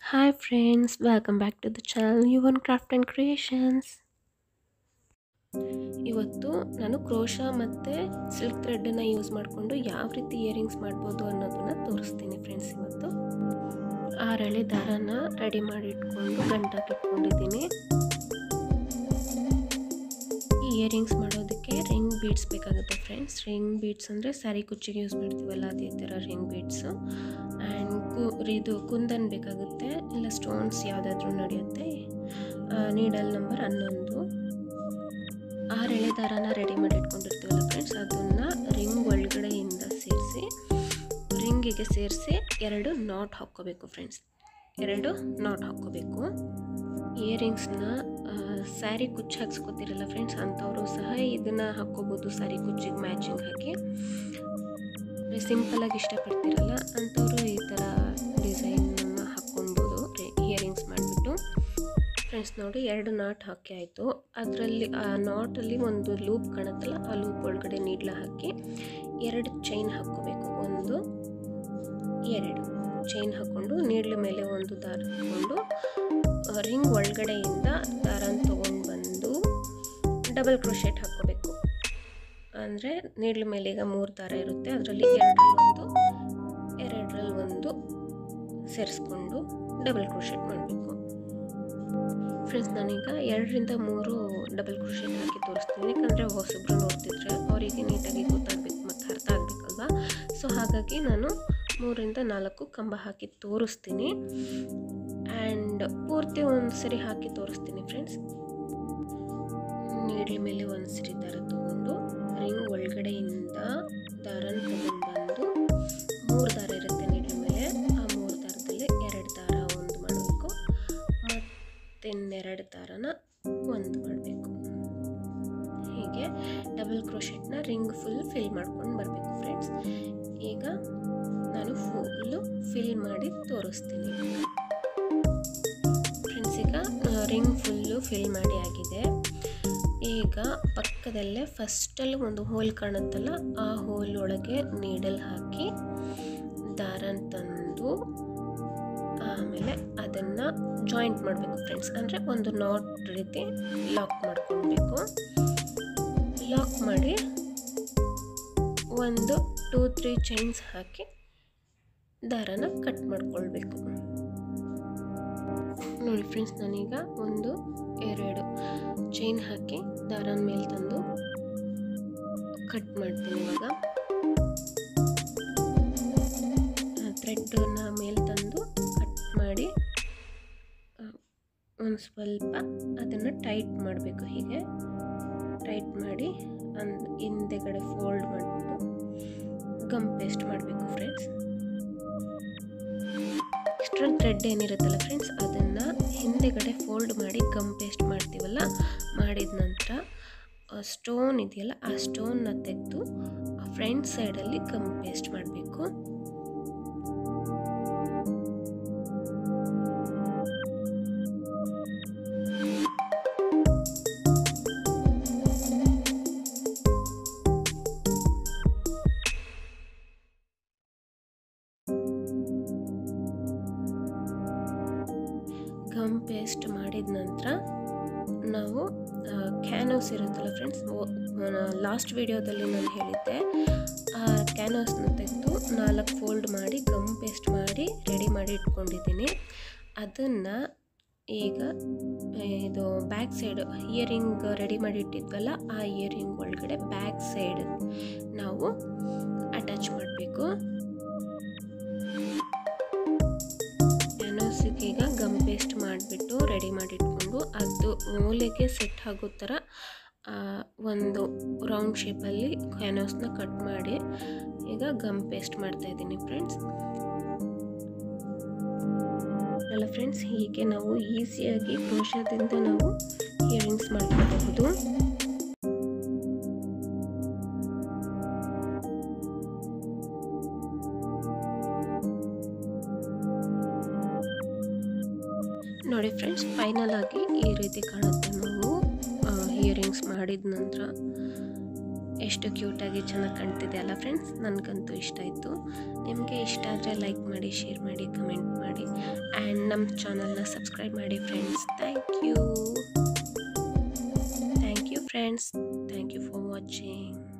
Hi friends, welcome back to the channel Yuvan Craft and Creations. ಇವತ್ತು ನಾನು crochet ಮತ್ತು silk ಥ್ರೆಡನ್ನು use ಮಾಡಿಕೊಂಡು ಯಾವ ರೀತಿ ಇಯರಿಂಗ್ಸ್ ಮಾಡ್ಬೋದು ಅನ್ನೋದನ್ನ ತೋರಿಸ್ತೀನಿ ಫ್ರೆಂಡ್ಸ್ ಇವತ್ತು ಆರಳೆ ದಾರನ ರೆಡಿ ಮಾಡಿ ಇಟ್ಕೊಂಡು ಗಂಟಾಗಿ ಇಟ್ಕೊಂಡಿದ್ದೀನಿ ಈ ಇಯರಿಂಗ್ಸ್ ಮಾಡೋದಕ್ಕೆ ರಿಂಗ್ ಬೀಡ್ಸ್ ಬೇಕಾಗುತ್ತೆ ಫ್ರೆಂಡ್ಸ್ ರಿಂಗ್ ಬೀಡ್ಸ್ ಅಂದರೆ ಸ್ಯಾರಿ ಕುಚ್ಚಿಗೆ ಯೂಸ್ ಮಾಡ್ತೀವಲ್ಲ ಅದೇ ಥರ ರಿಂಗ್ ಬೀಡ್ಸು ಆ್ಯಂಡ್ ಕು ಇದು ಕುಂದನ್ ಬೇಕಾಗುತ್ತೆ ಇಲ್ಲ ಸ್ಟೋನ್ಸ್ ಯಾವುದಾದ್ರೂ ನಡೆಯುತ್ತೆ ನೀಡಲ್ ನಂಬರ್ ಹನ್ನೊಂದು ಆರು ಎಳೆ ದಾರನ ರೆಡಿ ಮಾಡಿ ಇಟ್ಕೊಂಡಿರ್ತೀವಲ್ಲ ಫ್ರೆಂಡ್ಸ್ ಅದನ್ನು ರಿಂಗ್ ಒಳಗಡೆಯಿಂದ ಸೇರಿಸಿ ರಿಂಗಿಗೆ ಸೇರಿಸಿ ಎರಡು ನಾಟ್ ಹಾಕ್ಕೋಬೇಕು ಫ್ರೆಂಡ್ಸ್ ಎರಡು ನಾಟ್ ಹಾಕ್ಕೋಬೇಕು ಇಯರಿಂಗ್ಸ್ನ ಸ್ಯಾರಿ ಕುಚ್ಚು ಹಾಕ್ಸ್ಕೊತಿರಲ್ಲ ಫ್ರೆಂಡ್ಸ್ ಅಂಥವರು ಸಹ ಇದನ್ನು ಹಾಕ್ಕೋಬೋದು ಸ್ಯಾರಿ ಕುಚ್ಚಿಗೆ ಮ್ಯಾಚಿಂಗ್ ಹಾಕಿ ಸಿಂಪಲಾಗಿ ಇಷ್ಟಪಡ್ತಿರಲ್ಲ ಅಂಥವರು ಈ ಥರ ಡಿಸೈನನ್ನು ಹಾಕ್ಕೊಳ್ಬೋದು ಇಯರಿಂಗ್ಸ್ ಮಾಡಿಬಿಟ್ಟು ಫ್ರೆಂಡ್ಸ್ ನೋಡಿ ಎರಡು ನಾಟ್ ಹಾಕಿ ಆಯಿತು ಅದರಲ್ಲಿ ಆ ನಾಟಲ್ಲಿ ಒಂದು ಲೂಪ್ ಕಾಣುತ್ತಲ್ಲ ಆ ಲೂಪ್ ಒಳಗಡೆ ನೀಡ್ಲ ಹಾಕಿ ಎರಡು ಚೈನ್ ಹಾಕ್ಕೋಬೇಕು ಒಂದು ಎರಡು ಚೈನ್ ಹಾಕ್ಕೊಂಡು ನೀಡ್ಲ ಮೇಲೆ ಒಂದು ದಾರ ಹಾಕ್ಕೊಂಡು ರಿಂಗ್ ಒಳಗಡೆಯಿಂದ ದಾರನ ತೊಗೊಂಡು ಬಂದು ಡಬಲ್ ಕ್ರೋಶೆಟ್ ಹಾಕ್ಕೋಬೇಕು ಅಂದರೆ ನೀಡ್ಲ ಮೇಲೆ ಈಗ ಮೂರು ದಾರ ಇರುತ್ತೆ ಅದರಲ್ಲಿ ಎರಡರಲ್ಲಿ ಒಂದು ಎರಡರಲ್ಲಿ ಒಂದು ಸೇರಿಸ್ಕೊಂಡು ಡಬಲ್ ಕ್ರೋಶೆಟ್ ಮಾಡಬೇಕು ಫ್ರೆಂಡ್ಸ್ ನಾನೀಗ ಎರಡರಿಂದ ಮೂರು ಡಬಲ್ ಕ್ರೋಶೆಟ್ ಹಾಕಿ ತೋರಿಸ್ತೀನಿ ಯಾಕಂದರೆ ಹೊಸಬ್ರು ನೋಡ್ತಿದ್ರೆ ಅವರಿಗೆ ನೀಟಾಗಿ ಗೊತ್ತಾಗಬೇಕು ಮತ್ತು ಅರ್ಥ ಆಗಬೇಕಲ್ವಾ ಸೊ ಹಾಗಾಗಿ ನಾನು ಮೂರಿಂದ ನಾಲ್ಕು ಕಂಬ ಹಾಕಿ ತೋರಿಸ್ತೀನಿ ಆ್ಯಂಡ್ ಪೂರ್ತಿ ಒಂದು ಸರಿ ಹಾಕಿ ತೋರಿಸ್ತೀನಿ ಫ್ರೆಂಡ್ಸ್ ನೀಡ್ಲ ಮೇಲೆ ಒಂದು ಸರಿ ದಾರ ತೊಗೊಂಡು ರಿಂಗ್ ಒಳಗಡೆಯಿಂದ ದಾರನ ತೊಗೊಂಡು ಬಂದು ಮೂರು ದಾರ ಇರುತ್ತೆ ನೀಡ್ಲ ಮೇಲೆ ಆ ಮೂರು ದಾರದಲ್ಲಿ ಎರಡು ದಾರ ಒಂದು ಮಾಡಬೇಕು ಮತ್ತಿನ್ನೆರಡು ದಾರನ ಒಂದು ಮಾಡಬೇಕು ಹೀಗೆ ಡಬಲ್ ಕ್ರೋಶೆಟ್ನ ರಿಂಗ್ ಫುಲ್ ಫಿಲ್ ಮಾಡ್ಕೊಂಡು ಬರಬೇಕು ಫ್ರೆಂಡ್ಸ್ ಈಗ ನಾನು ಫುಲ್ಲು ಫಿಲ್ ಮಾಡಿ ತೋರಿಸ್ತೀನಿ ಫ್ರೆಂಡ್ಸ್ ಈಗ ರಿಂಗ್ ಫುಲ್ಲು ಫಿಲ್ ಮಾಡಿ ಆಗಿದೆ ಈಗ ಪಕ್ಕದಲ್ಲೇ ಫಸ್ಟಲ್ಲಿ ಒಂದು ಹೋಲ್ ಕಾಣುತ್ತಲ್ಲ ಆ ಹೋಲ್ ಒಳಗೆ ನೀಡಲ್ ಹಾಕಿ ದಾರನ ತಂದು ಆಮೇಲೆ ಅದನ್ನು ಜಾಯಿಂಟ್ ಮಾಡಬೇಕು ಫ್ರೆಂಡ್ಸ್ ಅಂದರೆ ಒಂದು ನಾಟ್ ರೀತಿ ಲಾಕ್ ಮಾಡ್ಕೊಳ್ಬೇಕು ಲಾಕ್ ಮಾಡಿ ಒಂದು ಟೂ ತ್ರೀ ಚೈನ್ಸ್ ಹಾಕಿ ದಾರನ ಕಟ್ ಮಾಡ್ಕೊಳ್ಬೇಕು ನೋಡಿ ಫ್ರೆಂಡ್ಸ್ ನಾನೀಗ ಒಂದು ಎರಡು ಚೈನ್ ಹಾಕಿ ದಾರನ ಮೇಲೆ ತಂದು ಕಟ್ ಮಾಡ್ತೀನಿ ಇವಾಗ ಥ್ರೆಡ್ನ ಮೇಲೆ ತಂದು ಕಟ್ ಮಾಡಿ ಒಂದು ಸ್ವಲ್ಪ ಅದನ್ನು ಟೈಟ್ ಮಾಡಬೇಕು ಹೀಗೆ ಟೈಟ್ ಮಾಡಿ ಅಂದ್ ಹಿಂದೆಗಡೆ ಫೋಲ್ಡ್ ಮಾಡಿಬಿಟ್ಟು ಗಮ್ ಪೇಸ್ಟ್ ಮಾಡಬೇಕು ಫ್ರೆಂಡ್ಸ್ ಎಕ್ಸ್ಟ್ರಾ ಥ್ರೆಡ್ ಏನಿರುತ್ತಲ್ಲ ಫ್ರೆಂಡ್ಸ್ ಅದನ್ನು ಹಿಂದೆಗಡೆ ಫೋಲ್ಡ್ ಮಾಡಿ ಗಮ್ ಪೇಸ್ಟ್ ಮಾಡ್ತೀವಲ್ಲ ಮಾಡಿದ ನಂತರ ಸ್ಟೋನ್ ಇದೆಯಲ್ಲ ಆ ಸ್ಟೋನ್ನ ತೆಗೆದು ಫ್ರಂಟ್ ಸೈಡಲ್ಲಿ ಗಮ್ ಪೇಸ್ಟ್ ಮಾಡಬೇಕು ಗಮ್ ಪೇಸ್ಟ್ ಮಾಡಿದ ನಂತರ ನಾವು ಕ್ಯಾನೋಸ್ ಇರುತ್ತಲ್ಲ ಫ್ರೆಂಡ್ಸ್ ಲಾಸ್ಟ್ ವಿಡಿಯೋದಲ್ಲಿ ನಾನು ಹೇಳಿದ್ದೆ ಆ ಕ್ಯಾನೋಸ್ನ ತೆಗೆದು ನಾಲ್ಕು ಫೋಲ್ಡ್ ಮಾಡಿ ಗಮ್ ಪೇಸ್ಟ್ ಮಾಡಿ ರೆಡಿ ಮಾಡಿ ಇಟ್ಕೊಂಡಿದ್ದೀನಿ ಅದನ್ನು ಈಗ ಇದು ಬ್ಯಾಕ್ ಸೈಡ್ ಇಯರಿಂಗ್ ರೆಡಿ ಮಾಡಿ ಇಟ್ಟಿದ್ವಲ್ಲ ಆ ಇಯರಿಂಗ್ ಒಳಗಡೆ ಬ್ಯಾಕ್ ಸೈಡ್ ನಾವು ಅಟ್ಯಾಚ್ ಮಾಡಬೇಕು ಕ್ಯಾನೋಸಿಗೆ ಈಗ ಗಮ್ ಪೇಸ್ಟ್ ಮಾಡಿಬಿಟ್ಟು ರೆಡಿ ಮಾಡಿಟ್ಕೊಂಡು ಅದು ಮೂಲೆಗೆ ಸೆಟ್ ಆಗೋ ಥರ ಒಂದು ರೌಂಡ್ ಶೇಪಲ್ಲಿ ಕ್ಯಾನೋಸ್ನ ಕಟ್ ಮಾಡಿ ಈಗ ಗಮ್ ಪೇಸ್ಟ್ ಮಾಡ್ತಾ ಇದ್ದೀನಿ ಫ್ರೆಂಡ್ಸ್ ಅಲ್ಲ ಫ್ರೆಂಡ್ಸ್ ಹೀಗೆ ನಾವು ಈಸಿಯಾಗಿ ಕ್ರೋಶದಿಂದ ನಾವು ಇಯರಿಂಗ್ಸ್ ಮಾಡ್ಕೋಬಹುದು ನೋಡಿ ಫ್ರೆಂಡ್ಸ್ ಫೈನಲ್ ಆಗಿ ಈ ರೀತಿ ಕಾಣುತ್ತೆ ನಾವು ಇಯರಿಂಗ್ಸ್ ಮಾಡಿದ ನಂತರ ಎಷ್ಟು ಕ್ಯೂಟಾಗಿ ಚೆನ್ನಾಗಿ ಕಾಣ್ತಿದೆ ಅಲ್ಲ ಫ್ರೆಂಡ್ಸ್ ನನಗಂತೂ ಇಷ್ಟ ಆಯಿತು ನಿಮಗೆ ಇಷ್ಟ ಆದರೆ ಲೈಕ್ ಮಾಡಿ ಶೇರ್ ಮಾಡಿ ಕಮೆಂಟ್ ಮಾಡಿ ಆ್ಯಂಡ್ ನಮ್ಮ ಚಾನಲ್ನ ಸಬ್ಸ್ಕ್ರೈಬ್ ಮಾಡಿ friends thank you thank you friends thank you for watching